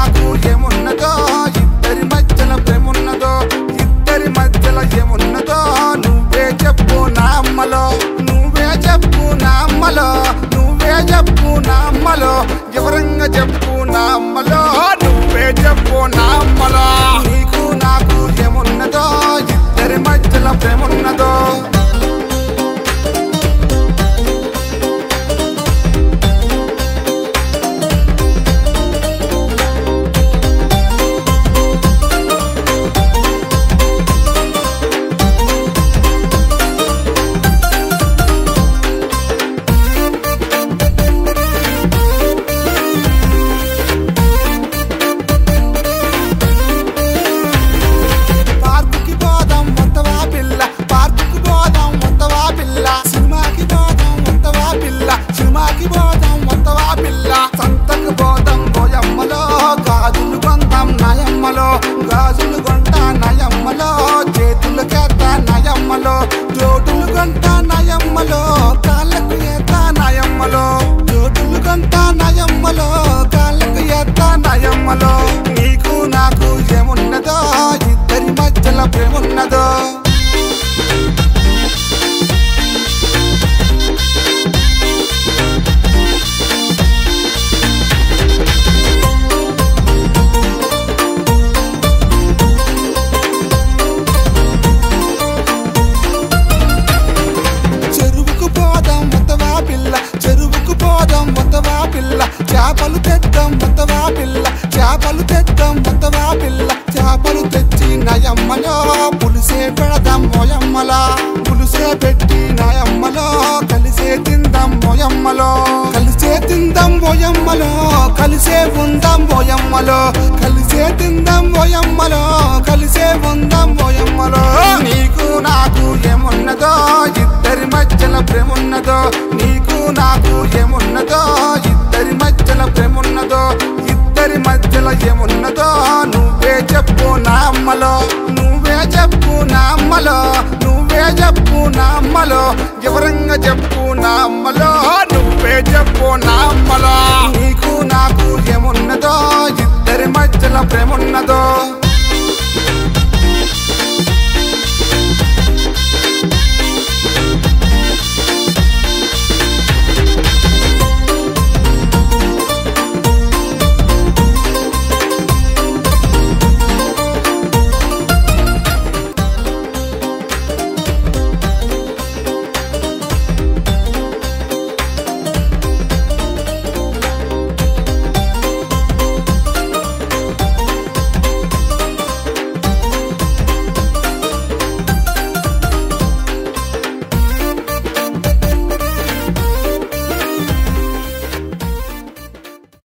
నాకు ఏమున్నదో ఇద్దరి మధ్యల ప్రేమున్నదో ఇద్దరి మధ్యల ఏమున్నదో నువ్వే చెప్పు నా అమ్మలో నువ్వే చెప్పు నా అమ్మలో నువ్వే చెప్పు నా అమ్మలో వివరంగా చెప్పు నా అమ్మలో నువ్వే చెప్పు నా అమ్మలో నీకు నాకు ఏమున్నదో ఇద్దరి మధ్యల ప్రేమున్నదో పార్కుకి పోదాం వత్తవా పిల్ల పార్కుకి పోదాం వత్తవా పిల్ల సినిమాకి పోదాం వత్తవా పిల్ల సినిమాకి పోదాం వత్తవా పిల్ల సంతకు పోదాం పోయమ్మలో గాజులు కొందాం నయమ్మలో గాజులు కొంటా నయమ్మలో చేతులు కేతా నయమ్మలో జోటులు కొంటా నయమ్మలో కాళ్ళకు ఏతా నయమ్మలో జోటులు కొంటా నయమ్మలో కాళ్ళకు ఏతా నయమ్మలో నీకు నాకు ఏమున్నదో ఇద్దరి మధ్యలో ప్రేమున్నదో చెరువుకు పోదాం మొత్తవా పిల్ల చెరువుకు పోదాం మొత్తవా పిల్ల చేపలు తెద్దాం మొత్తవా పిల్ల చేపలు తెద్దాం మొత్తవా పిల్ల చేపలు తెచ్చి నయమ్మలో పులిసే పెడదాం మోయమ్మలా పులిసే పెట్టి నయమ్మలో కలిసే తిందాం మోయమ్మలో కలిసే తిందాం మోయమ్మలో కలిసే ఉందాం మోయమ్మలో కలిసే తిందాం మోయమ్మలో కలిసే ఉందాం మోయమ్మలో నీకు నాకు ఏమున్నదో ఇద్దరి మధ్యల ప్రేమున్నదో నీకు నాకు ఏమున్నదో ఇద్దరి మధ్యల ప్రేమున్నదో ఇద్దరి మధ్యల ఏమున్నదో నువ్వే చెప్పు నా అమ్మలో నువ్వే చెప్పు నా అమ్మలో నువ్వే చెప్పు నా అమ్మలో వివరంగా చెప్పు నా అమ్మలో నువ్వే చెప్పు నా అమ్మలో నీకు నాకు ఏమున్నదో ఇద్దరి మధ్యల ప్రేమున్నదో